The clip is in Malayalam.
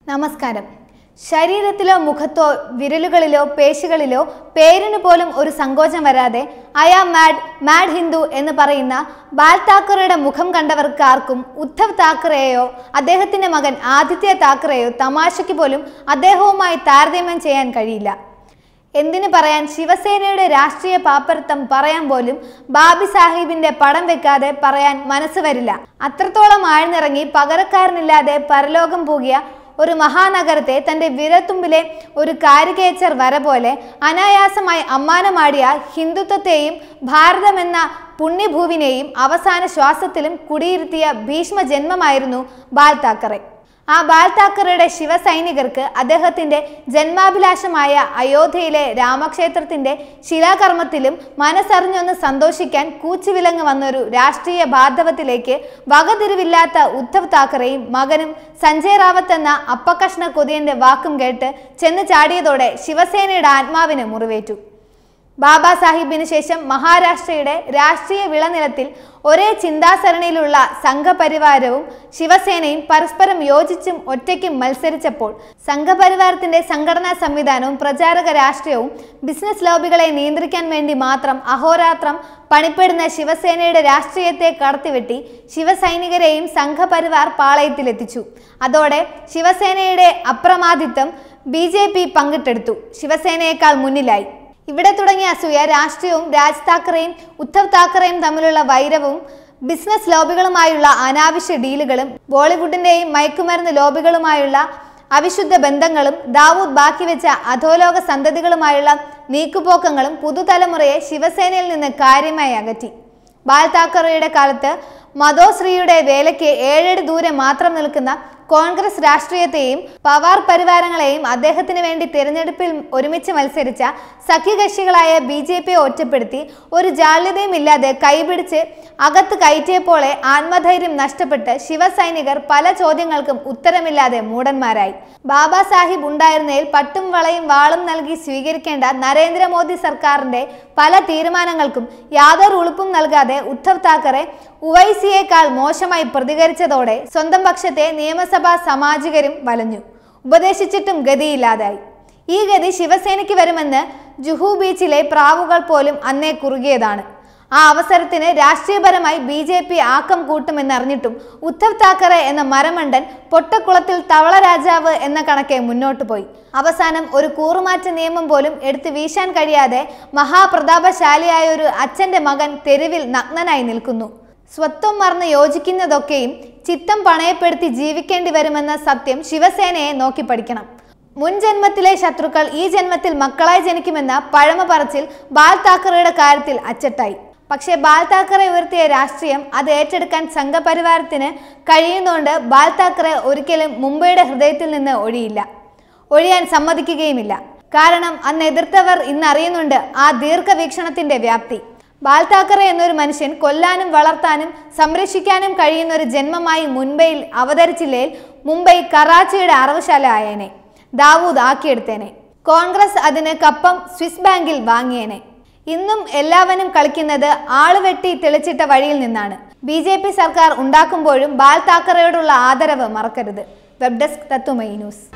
നമസ്കാരം ശരീരത്തിലോ മുഖത്തോ വിരലുകളിലോ പേശികളിലോ പേരിന് പോലും ഒരു സങ്കോചം വരാതെ അയാ മാഡ് മാഡ് ഹിന്ദു എന്ന് പറയുന്ന ബാൽ താക്കറെയുടെ മുഖം കണ്ടവർക്ക് ആർക്കും ഉദ്ധവ് താക്കറെയോ അദ്ദേഹത്തിന്റെ മകൻ ആദിത്യ താക്കറെയോ തമാശയ്ക്ക് പോലും അദ്ദേഹവുമായി താരതമ്യം ചെയ്യാൻ കഴിയില്ല എന്തിനു പറയാൻ ശിവസേനയുടെ രാഷ്ട്രീയ പാപ്പരത്വം പറയാൻ പോലും ബാബി സാഹിബിന്റെ പടം വെക്കാതെ പറയാൻ മനസ്സ് വരില്ല അത്രത്തോളം ആഴ്ന്നിറങ്ങി പകരക്കാരനില്ലാതെ പരലോകം പൂകിയ ഒരു മഹാനഗരത്തെ തന്റെ വിരൽത്തുമ്പിലെ ഒരു കാരികേച്ചർ വര പോലെ അനായാസമായി അമ്മാനമാടിയ ഹിന്ദുത്വത്തെയും ഭാരതമെന്ന പുണ്യഭൂവിനെയും അവസാന ശ്വാസത്തിലും കുടിയിരുത്തിയ ഭീഷ്മ ജന്മമായിരുന്നു ബാൽ താക്കറെ ആ ബാൽ താക്കറയുടെ ശിവസൈനികർക്ക് അദ്ദേഹത്തിന്റെ ജന്മാഭിലാഷമായ അയോധ്യയിലെ രാമക്ഷേത്രത്തിന്റെ ശിലാകർമ്മത്തിലും മനസ്സറിഞ്ഞൊന്ന് സന്തോഷിക്കാൻ കൂച്ചുവിലങ്ങ് വന്നൊരു രാഷ്ട്രീയ ബാന്ധവത്തിലേക്ക് വകതിരിവില്ലാത്ത ഉദ്ധവ് താക്കറെയും മകനും സഞ്ജയ് റാവത്ത് എന്ന അപ്പക്കഷ്ണ കൊതിയന്റെ വാക്കും കേട്ട് ചെന്ന് ചാടിയതോടെ ശിവസേനയുടെ ആത്മാവിന് മുറിവേറ്റു ബാബാ സാഹിബിന് ശേഷം മഹാരാഷ്ട്രയുടെ രാഷ്ട്രീയ വിളനിലത്തിൽ ഒരേ ചിന്താസരണിയിലുള്ള സംഘപരിവാരവും ശിവസേനയും പരസ്പരം യോജിച്ചും ഒറ്റയ്ക്കും മത്സരിച്ചപ്പോൾ സംഘപരിവാരത്തിന്റെ സംഘടനാ സംവിധാനവും പ്രചാരക രാഷ്ട്രീയവും ബിസിനസ് ലോബികളെ നിയന്ത്രിക്കാൻ വേണ്ടി മാത്രം അഹോരാത്രം പണിപ്പെടുന്ന ശിവസേനയുടെ രാഷ്ട്രീയത്തെ കടത്തിവെട്ടി ശിവസൈനികരെയും സംഘപരിവാർ പാളയത്തിലെത്തിച്ചു അതോടെ ശിവസേനയുടെ അപ്രമാദിത്വം ബി ജെ പി പങ്കിട്ടെടുത്തു ശിവസേനയേക്കാൾ മുന്നിലായി ഇവിടെ തുടങ്ങിയ അസൂയ രാഷ്ട്രീയവും രാജ് താക്കറെയും ഉദ്ധവ് താക്കറെയും തമ്മിലുള്ള വൈരവും ബിസിനസ് ലോബികളുമായുള്ള അനാവശ്യ ഡീലുകളും ബോളിവുഡിന്റെയും മയക്കുമരുന്ന് ലോബികളുമായുള്ള അവിശുദ്ധ ബന്ധങ്ങളും ദാവൂദ് ബാക്കി വെച്ച അധോലോക സന്തതികളുമായുള്ള നീക്കുപോക്കങ്ങളും പുതുതലമുറയെ ശിവസേനയിൽ നിന്ന് കാര്യമായി അകറ്റി ബാൽ താക്കറെയുടെ കാലത്ത് മധോശ്രീയുടെ വേലയ്ക്ക് ഏഴടി ദൂരെ മാത്രം നിൽക്കുന്ന കോൺഗ്രസ് രാഷ്ട്രീയത്തെയും പവാർ പരിവാരങ്ങളെയും അദ്ദേഹത്തിന് വേണ്ടി തിരഞ്ഞെടുപ്പിൽ ഒരുമിച്ച് മത്സരിച്ച സഖ്യകക്ഷികളായ ബി ജെ പിയെ ഒറ്റപ്പെടുത്തി ഒരു ജാള്യതയും ഇല്ലാതെ കൈപിടിച്ച് അകത്ത് കയറ്റിയപ്പോളെ ആത്മധൈര്യം നഷ്ടപ്പെട്ട് ശിവസൈനികർ പല ചോദ്യങ്ങൾക്കും ഉത്തരമില്ലാതെ മൂടന്മാരായി ബാബാ സാഹിബ് ഉണ്ടായിരുന്നതിൽ പട്ടും വളയും വാളും നൽകി സ്വീകരിക്കേണ്ട നരേന്ദ്രമോദി സർക്കാരിന്റെ പല തീരുമാനങ്ങൾക്കും യാതൊരു ഉളുപ്പും നൽകാതെ ഉദ്ധവ് താക്കറെ ഉവൈസിയേക്കാൾ മോശമായി പ്രതികരിച്ചതോടെ സ്വന്തം പക്ഷത്തെ നിയമസഭാ സാമാജികരും വലഞ്ഞു ഉപദേശിച്ചിട്ടും ഗതിയില്ലാതായി ഈ ഗതി ശിവസേനയ്ക്ക് വരുമെന്ന് ജുഹു ബീച്ചിലെ പ്രാവുകൾ പോലും അന്നേ കുറുകിയതാണ് ആ അവസരത്തിന് രാഷ്ട്രീയപരമായി ബി ജെ പി ആക്കം കൂട്ടുമെന്നറിഞ്ഞിട്ടും ഉദ്ധവ് താക്കറെ എന്ന മരമണ്ടൻ പൊട്ടക്കുളത്തിൽ തവള രാജാവ് എന്ന കണക്കെ മുന്നോട്ടു പോയി അവസാനം ഒരു കൂറുമാറ്റ നിയമം പോലും എടുത്തു വീശാൻ കഴിയാതെ മഹാപ്രതാപശാലിയായ ഒരു അച്ഛന്റെ മകൻ തെരുവിൽ നഗ്നനായി നിൽക്കുന്നു സ്വത്വം മറന്ന് യോജിക്കുന്നതൊക്കെയും ചിത്തം പണയപ്പെടുത്തി ജീവിക്കേണ്ടി വരുമെന്ന സത്യം ശിവസേനയെ നോക്കി പഠിക്കണം മുൻ ജന്മത്തിലെ ശത്രുക്കൾ ഈ ജന്മത്തിൽ മക്കളായി ജനിക്കുമെന്ന പഴമ പറച്ചിൽ ബാൽ താക്കറയുടെ കാര്യത്തിൽ അച്ചട്ടായി പക്ഷേ ബാൽ താക്കറെ ഉയർത്തിയ രാഷ്ട്രീയം അത് ഏറ്റെടുക്കാൻ സംഘപരിവാരത്തിന് കഴിയുന്നതുകൊണ്ട് ബാൽ താക്കറെ ഒരിക്കലും മുംബൈയുടെ ഹൃദയത്തിൽ നിന്ന് ഒഴിയില്ല ഒഴിയാൻ സമ്മതിക്കുകയുമില്ല കാരണം അന്ന് എതിർത്തവർ ഇന്ന് അറിയുന്നുണ്ട് ആ ദീർഘവീക്ഷണത്തിന്റെ വ്യാപ്തി ബാൽ താക്കറെ എന്നൊരു മനുഷ്യൻ കൊല്ലാനും വളർത്താനും സംരക്ഷിക്കാനും കഴിയുന്ന ഒരു ജന്മമായി മുംബൈയിൽ അവതരിച്ചില്ലേൽ മുംബൈ കറാച്ചിയുടെ അറവുശാല ആയേനെ ദാവൂദ് ആക്കിയെടുത്തേനെ കോൺഗ്രസ് അതിന് കപ്പം സ്വിസ് ബാങ്കിൽ വാങ്ങിയേനെ ഇന്നും എല്ലാവരും കളിക്കുന്നത് ആളുവെട്ടി തെളിച്ചിട്ട വഴിയിൽ നിന്നാണ് ബി ജെ പി സർക്കാർ ഉണ്ടാക്കുമ്പോഴും ബാൽ താക്കറയോടുള്ള ആദരവ് മറക്കരുത് വെബ് ഡെസ്ക് തത്തുമൈ ന്യൂസ്